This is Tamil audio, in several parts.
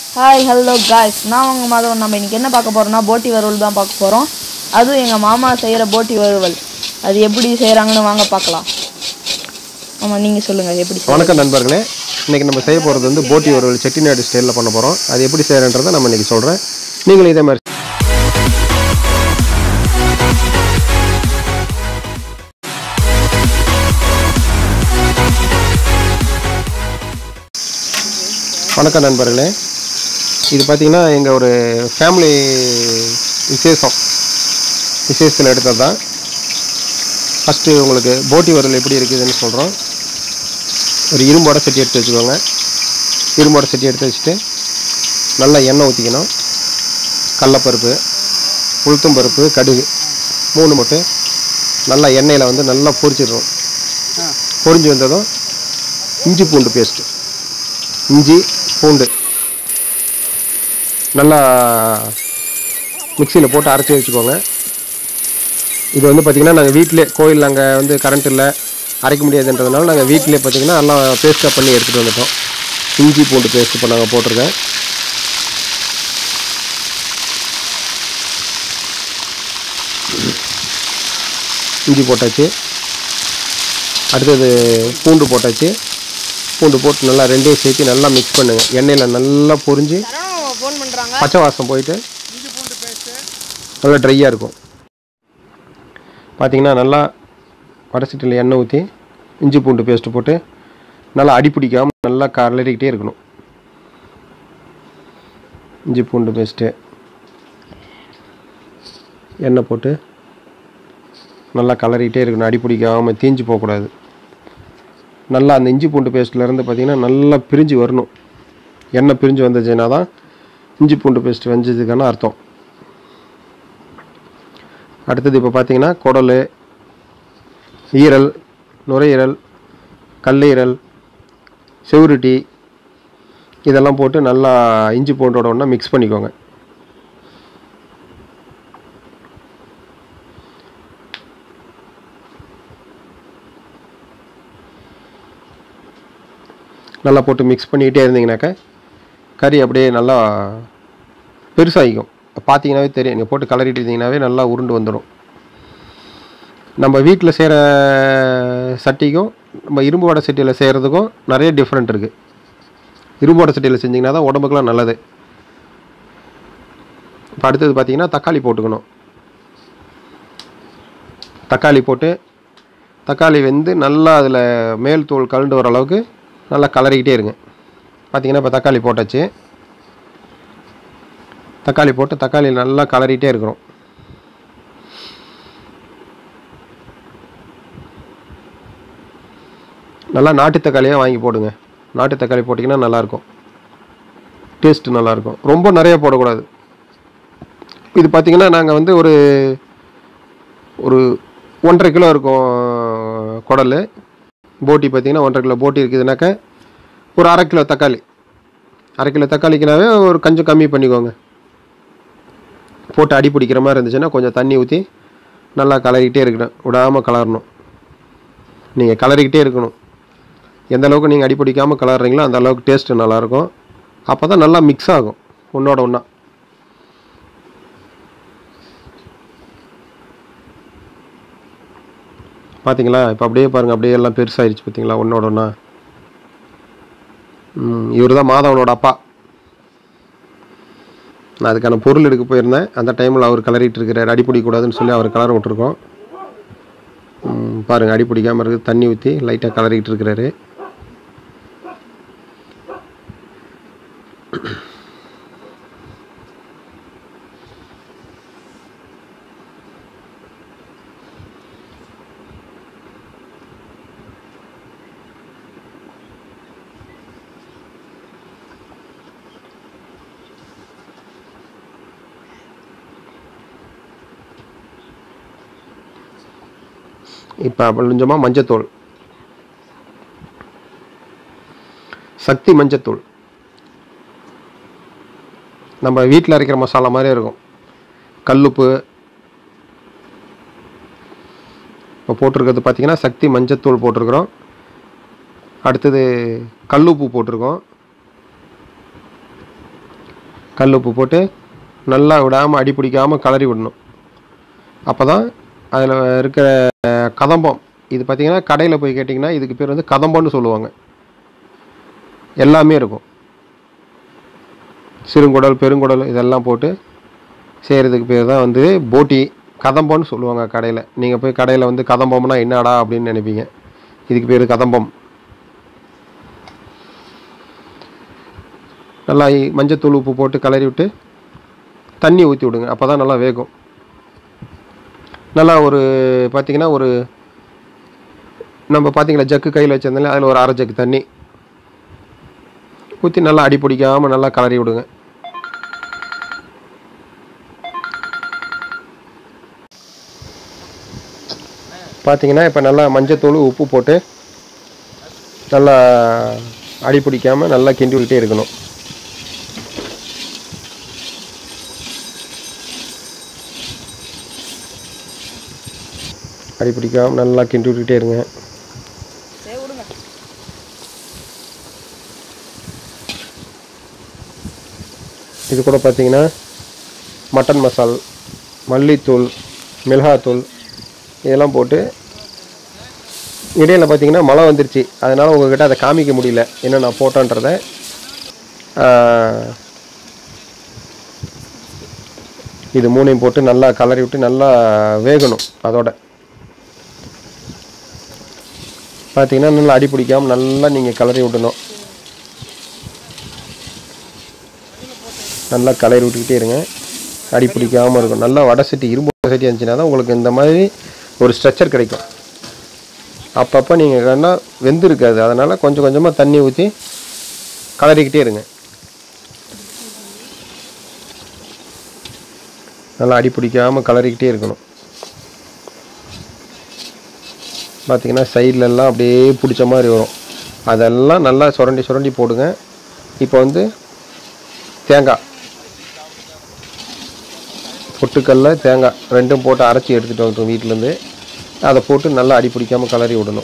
ஹாய் ஹலோ காய்ஸ் நான் உங்கள் மாதவன் நம்ம இன்னைக்கு என்ன பார்க்க போகிறோம்னா போட்டி வறுவல் தான் பார்க்க போகிறோம் அதுவும் எங்கள் மாமா செய்கிற போட்டி வறுவல் அது எப்படி செய்கிறாங்கன்னு வாங்க பார்க்கலாம் ஆமாம் நீங்கள் சொல்லுங்கள் எப்படி செய்ய- வணக்கம் நண்பர்களே இன்னைக்கு நம்ம செய்ய போகிறது வந்து போட்டி ஒரு செட்டிநாடு ஸ்டைலில் பண்ண போகிறோம் அது எப்படி செய்யறன்றதை நம்ம இன்னைக்கு சொல்கிறேன் நீங்களும் இதே மாதிரி வணக்கம் நண்பர்களே இது பார்த்தீங்கன்னா எங்கள் ஒரு ஃபேமிலி விசேஷம் விசேஷத்தில் எடுத்தது தான் ஃபஸ்ட்டு உங்களுக்கு போட்டி வறுவல் எப்படி இருக்குதுன்னு சொல்கிறோம் ஒரு இரும்போட சட்டி எடுத்து வச்சுக்கோங்க இரும்போட சட்டி எடுத்து வச்சுட்டு நல்லா எண்ணெய் ஊற்றிக்கணும் கடலப்பருப்பு உளுத்தம் பருப்பு கடுகு மூணு மட்டும் நல்லா எண்ணெயில் வந்து நல்லா பொரிச்சிடுறோம் பொரிஞ்சு வந்ததும் இஞ்சி பூண்டு பேஸ்ட்டு இஞ்சி பூண்டு நல்லா மிக்சியில் போட்டு அரைச்சி வச்சுக்கோங்க இது வந்து பார்த்திங்கன்னா நாங்கள் வீட்டிலே கோயில் அங்கே வந்து கரண்ட் இல்லை அரைக்க முடியாதுன்றதுனால நாங்கள் வீட்டிலே பார்த்திங்கன்னா நல்லா பேஸ்ட்டாக பண்ணி எடுத்துகிட்டு வந்துட்டோம் இஞ்சி பூண்டு பேஸ்ட் இப்போ நாங்கள் போட்டிருக்கேன் இஞ்சி போட்டாச்சு அடுத்தது பூண்டு போட்டாச்சு பூண்டு போட்டு நல்லா ரெண்டையும் சேர்த்து நல்லா மிக்ஸ் பண்ணுங்கள் எண்ணெயில் நல்லா பொரிஞ்சு பச்சை வாசம் போயிட்டு நல்லா ட்ரையாக இருக்கும் பார்த்தீங்கன்னா நல்லா வடசட்டியில் எண்ணெய் ஊற்றி இஞ்சி பூண்டு பேஸ்ட்டு போட்டு நல்லா அடி பிடிக்காம நல்லா கலரிக்கிட்டே இருக்கணும் இஞ்சி பூண்டு பேஸ்ட்டு எண்ணெய் போட்டு நல்லா கலரிக்கிட்டே இருக்கணும் அடி பிடிக்காமல் தீஞ்சு போகக்கூடாது நல்லா அந்த இஞ்சி பூண்டு பேஸ்ட்லேருந்து பார்த்தீங்கன்னா நல்லா பிரிஞ்சு வரணும் எண்ணெய் பிரிஞ்சு வந்துச்சுன்னா தான் இஞ்சி பூண்டு பேஸ்ட் வெஞ்சதுக்கான அர்த்தம் அடுத்தது இப்போ பார்த்தீங்கன்னா குடல் ஈரல் நுரையீரல் கல்லீரல் செவுருட்டி இதெல்லாம் போட்டு நல்லா இஞ்சி பூண்டோட ஒன்றா மிக்ஸ் பண்ணிக்கோங்க நல்லா போட்டு மிக்ஸ் பண்ணிக்கிட்டே இருந்தீங்கனாக்கா கறி அப்படியே நல்லா பெருசாகிக்கும் பார்த்தீங்கன்னாவே தெரியும் நீங்கள் போட்டு கலரிட்டு இருந்தீங்கன்னாவே நல்லா உருண்டு வந்துடும் நம்ம வீட்டில் செய்கிற சட்டிக்கும் நம்ம இரும்பு வடை சட்டியில் செய்கிறதுக்கும் நிறைய டிஃப்ரெண்ட் இருக்குது இரும்பு வடை சட்டியில் செஞ்சிங்கன்னா தான் உடம்புக்குலாம் நல்லது இப்போ அடுத்தது பார்த்தீங்கன்னா தக்காளி போட்டுக்கணும் தக்காளி போட்டு தக்காளி வெந்து நல்லா அதில் மேல் தோல் கலண்டு வர அளவுக்கு நல்லா கலரிக்கிட்டே இருங்க பார்த்தீங்கன்னா இப்போ தக்காளி போட்டாச்சு தக்காளி போட்டு தக்காளி நல்லா கலரிட்டே இருக்கிறோம் நல்லா நாட்டு தக்காளியாக வாங்கி போடுங்க நாட்டு தக்காளி போட்டிங்கன்னா நல்லாயிருக்கும் டேஸ்ட்டு நல்லாயிருக்கும் ரொம்ப நிறைய போடக்கூடாது இது பார்த்திங்கன்னா நாங்கள் வந்து ஒரு ஒரு ஒன்றரை கிலோ இருக்கும் குடல் போட்டி பார்த்திங்கன்னா ஒன்றரை கிலோ போட்டி இருக்குதுனாக்கா ஒரு அரை கிலோ தக்காளி அரை கிலோ தக்காளிக்குனாவே ஒரு கொஞ்சம் கம்மி பண்ணிக்கோங்க போட்டு அடி பிடிக்கிற மாதிரி இருந்துச்சுன்னா கொஞ்சம் தண்ணி ஊற்றி நல்லா கலரிக்கிட்டே இருக்கணும் விடாமல் கலரணும் நீங்கள் கலரிக்கிட்டே இருக்கணும் எந்த அளவுக்கு நீங்கள் அடி பிடிக்காமல் கலர்றீங்களோ அந்த அளவுக்கு டேஸ்ட்டு நல்லாயிருக்கும் அப்போ தான் நல்லா மிக்ஸ் ஆகும் ஒன்றோட ஒன்றா பார்த்தீங்களா இப்போ அப்படியே பாருங்கள் அப்படியே எல்லாம் பெருசாகிடுச்சு பார்த்தீங்களா ஒன்றோட ஒன்றா இவர் தான் மாதவனோட அப்பா நான் அதுக்கான பொருள் எடுக்க போயிருந்தேன் அந்த டைமில் அவர் கலரிட்டு இருக்கிறார் அடி பிடிக்கக்கூடாதுன்னு சொல்லி அவர் கலர விட்டுருக்கோம் ம், பாருங்க அடி பிடிக்காமல் இருக்குது தண்ணி ஊற்றி லைட்டாக கலரிக்கிட்டு இருக்கிறாரு இப்போ கொஞ்சமாக மஞ்சத்தூள் சக்தி மஞ்சத்தூள் நம்ம வீட்டில் அரைக்கிற மசாலா மாதிரி இருக்கும் கல்லுப்பு இப்போ போட்டிருக்கிறது பார்த்தீங்கன்னா சக்தி மஞ்சத்தூள் போட்டிருக்கிறோம் அடுத்தது கல்லுப்பு போட்டிருக்கோம் கல் உப்பு போட்டு நல்லா விடாமல் அடி பிடிக்காமல் கலரி விடணும் அப்போ தான் அதில் இருக்கிற கதம்பம் இது பார்த்தீங்கன்னா கடையில் போய் கேட்டிங்கன்னா இதுக்கு பேர் வந்து கதம்பம்னு சொல்லுவாங்க எல்லாமே இருக்கும் சிறுங்குடல் பெருங்குடல் இதெல்லாம் போட்டு செய்கிறதுக்கு பேர் தான் வந்து போட்டி கதம்பம்னு சொல்லுவாங்க கடையில் நீங்கள் போய் கடையில் வந்து கதம்பம்னா என்னடா அப்படின்னு நினைப்பீங்க இதுக்கு பேர் கதம்பம் நல்லா இ- மஞ்சத்தூள் உப்பு போட்டு கலரி விட்டு தண்ணி ஊற்றி விடுங்க அப்போ தான் நல்லா வேகும் நல்லா ஒரு பார்த்தீங்கன்னா ஒரு நம்ம பார்த்தீங்களா ஜக்கு கையில் வச்சிருந்தாலே அதில் ஒரு அரை ஜக்கு தண்ணி ஊற்றி நல்லா அடி பிடிக்காமல் நல்லா கலரி விடுங்க பார்த்தீங்கன்னா இப்போ நல்லா மஞ்சத்தூள் உப்பு போட்டு நல்லா அடி பிடிக்காமல் நல்லா கிண்டி விட்டுட்டே இருக்கணும் அடி பிடிக்காமல் நல்லா கிண்டி விட்டுக்கிட்டே இருங்க சரி விடுங்க இது கூட பார்த்தீங்கன்னா மட்டன் மசால் மல்லித்தூள் மிளகாத்தூள் இதெல்லாம் போட்டு இடையில பார்த்தீங்கன்னா மழை வந்துருச்சு அதனால் உங்ககிட்ட அதை காமிக்க முடியல என்ன நான் போட்டோன்றத ஆஹ், இது மூணையும் போட்டு நல்லா கலரி விட்டு நல்லா வேகணும் அதோட பார்த்தீங்கன்னா நல்லா அடி பிடிக்காம நல்லா நீங்கள் கலரி விடணும் நல்லா கலரி விட்டுக்கிட்டே இருங்க அடி பிடிக்காமல் இருக்கும் நல்லா வடை சட்டி இரும்பு வடை சட்டி இருந்துச்சுன்னா தான் உங்களுக்கு இந்த மாதிரி ஒரு ஸ்ட்ரக்சர் கிடைக்கும் அப்பப்போ நீங்கள் வேணா வெந்திருக்காது அதனால் கொஞ்சம் கொஞ்சமாக தண்ணி ஊற்றி கலரிக்கிட்டே இருங்க நல்லா அடி பிடிக்காமல் கலரிக்கிட்டே இருக்கணும் பார்த்தீங்கன்னா சைடுல எல்லாம் அப்படியே பிடிச்ச மாதிரி வரும் அதெல்லாம் நல்லா சுரண்டி சுரண்டி போடுங்க இப்போ வந்து தேங்காய் பொட்டுக்கல்ல தேங்காய் ரெண்டும் போட்டு அரைச்சி எடுத்துகிட்டு வந்துட்டோம் வீட்டிலேருந்து அதை போட்டு நல்லா அடி பிடிக்காமல் கலரி விடணும்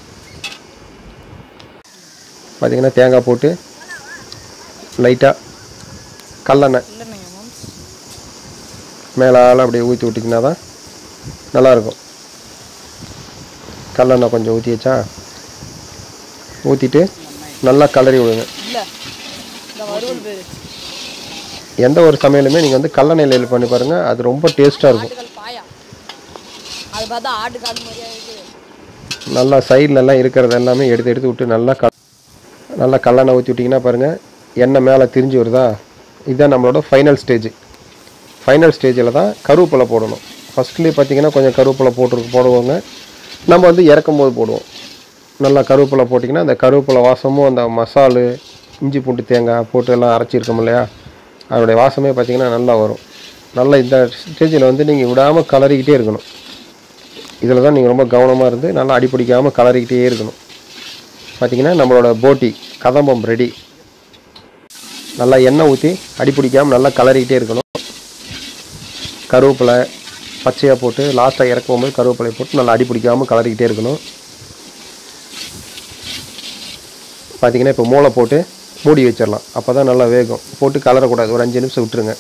பார்த்தீங்கன்னா தேங்காய் போட்டு லைட்டாக கல்லெண்ணெய் இல்லைங்க மாம்ஸ் மேலால் அப்படியே ஊற்றி விட்டிங்கன்னா தான் நல்லாயிருக்கும் கல்லெண்ணெய் கொஞ்சம் ஊற்றி வச்சா ஊற்றிட்டு நல்லா கலரி விடுங்க இல்லை இந்த வறுவல் பேர் எந்த ஒரு சமையலுமே நீங்கள் வந்து கல்லெண்ணெயில் பண்ணி பாருங்கள் அது ரொம்ப டேஸ்ட்டாக இருக்கும் ஆட்டுக்கால் பாயா அது பார்த்தா ஆட்டுக்கால் மாதிரியா இருக்குது நல்லா சைடுல எல்லாம் இருக்கிறது எல்லாமே எடுத்து எடுத்து விட்டு நல்லா க நல்லா கல்லெண்ணெய் ஊற்றி விட்டிங்கன்னா பாருங்கள் எண்ணெய் மேலே திரிஞ்சு வருதா இதுதான் நம்மளோட ஃபைனல் ஸ்டேஜ் ஃபைனல் ஸ்டேஜில் தான் கருவேப்பிலை போடணும் ஃபஸ்ட்லேயே பார்த்தீங்கன்னா கொஞ்சம் கருவேப்பிலை போட்டு போடுவாங்க நம்ம வந்து இறக்கும் போது போடுவோம் நல்லா கருவேப்பிலை போட்டிங்கன்னா அந்த கருவேப்பிலை வாசமும் அந்த மசாலு இஞ்சி பூண்டு தேங்காய் போட்டு எல்லாம் அரைச்சிருக்கோம் இல்லையா அதோடைய வாசமே பார்த்தீங்கன்னா நல்லா வரும் நல்லா இந்த ஸ்டேஜில் வந்து நீங்கள் விடாமல் கலரிக்கிட்டே இருக்கணும் இதில் தான் நீங்கள் ரொம்ப கவனமாக இருந்து நல்லா அடிப்பிடிக்காமல் கலரிக்கிட்டே இருக்கணும் பார்த்தீங்கன்னா நம்மளோட போட்டி கதம்பம் ரெடி நல்லா எண்ணெய் ஊற்றி அடிப்பிடிக்காமல் நல்லா கலரிக்கிட்டே இருக்கணும் கருவேப்பிலை பச்சையாக போட்டு லாஸ்ட்டாக இறக்கும் போது கருவேப்பிலை போட்டு நல்லா அடிப்பிடிக்காமல் கலரிக்கிட்டே இருக்கணும் பார்த்தீங்கன்னா இப்போ மூளை போட்டு மூடி வச்சிடலாம் அப்போ தான் நல்லா வேகும் போட்டு கலரக்கூடாது ஒரு அஞ்சு நிமிஷம் விட்டுருங்க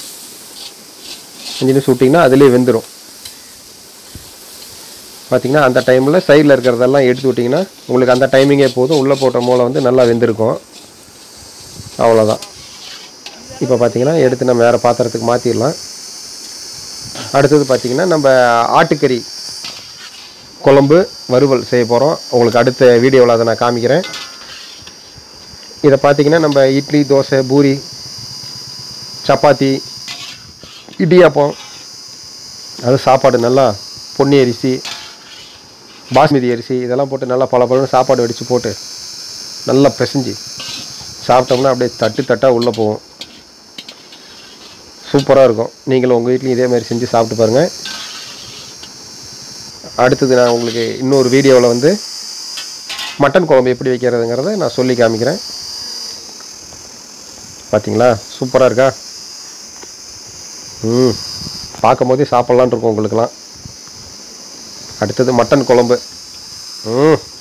அஞ்சு நிமிஷம் விட்டிங்கன்னா அதிலே வெந்துடும் பார்த்தீங்கன்னா அந்த டைமில் சைடில் இருக்கிறதெல்லாம் எடுத்து விட்டிங்கன்னா உங்களுக்கு அந்த டைமிங்கே போதும் உள்ளே போட்ட மூளை வந்து நல்லா வெந்திருக்கும் அவ்வளோதான் இப்போ பார்த்தீங்கன்னா எடுத்து நம்ம வேறு பாத்திரத்துக்கு மாற்றிடலாம் அடுத்தது பார்த்தீங்கன்னா நம்ம ஆட்டுக்கறி குழம்பு வறுவல் செய்ய போகிறோம் உங்களுக்கு அடுத்த வீடியோவில் அதை நான் காமிக்கிறேன் இதை பார்த்தீங்கன்னா நம்ம இட்லி தோசை பூரி சப்பாத்தி இடியாப்பம் அது சாப்பாடு நல்லா பொன்னி அரிசி பாஸ்மதி அரிசி இதெல்லாம் போட்டு நல்லா பல பழம் சாப்பாடு வடித்து போட்டு நல்லா பிசைஞ்சு சாப்பிட்டோம்னா அப்படியே தட்டு தட்டாக உள்ளே போகும் சூப்பராக இருக்கும் நீங்களும் உங்கள் வீட்லையும் இதே மாதிரி செஞ்சு சாப்பிட்டு பாருங்கள் அடுத்தது நான் உங்களுக்கு இன்னொரு வீடியோவில் வந்து மட்டன் குழம்பு எப்படி வைக்கிறதுங்கிறத நான் சொல்லி காமிக்கிறேன் பார்த்தீங்களா சூப்பராக இருக்கா ம் பார்க்கும் போதே சாப்பிட்லான் இருக்கும் உங்களுக்கெல்லாம் அடுத்தது மட்டன் குழம்பு ம்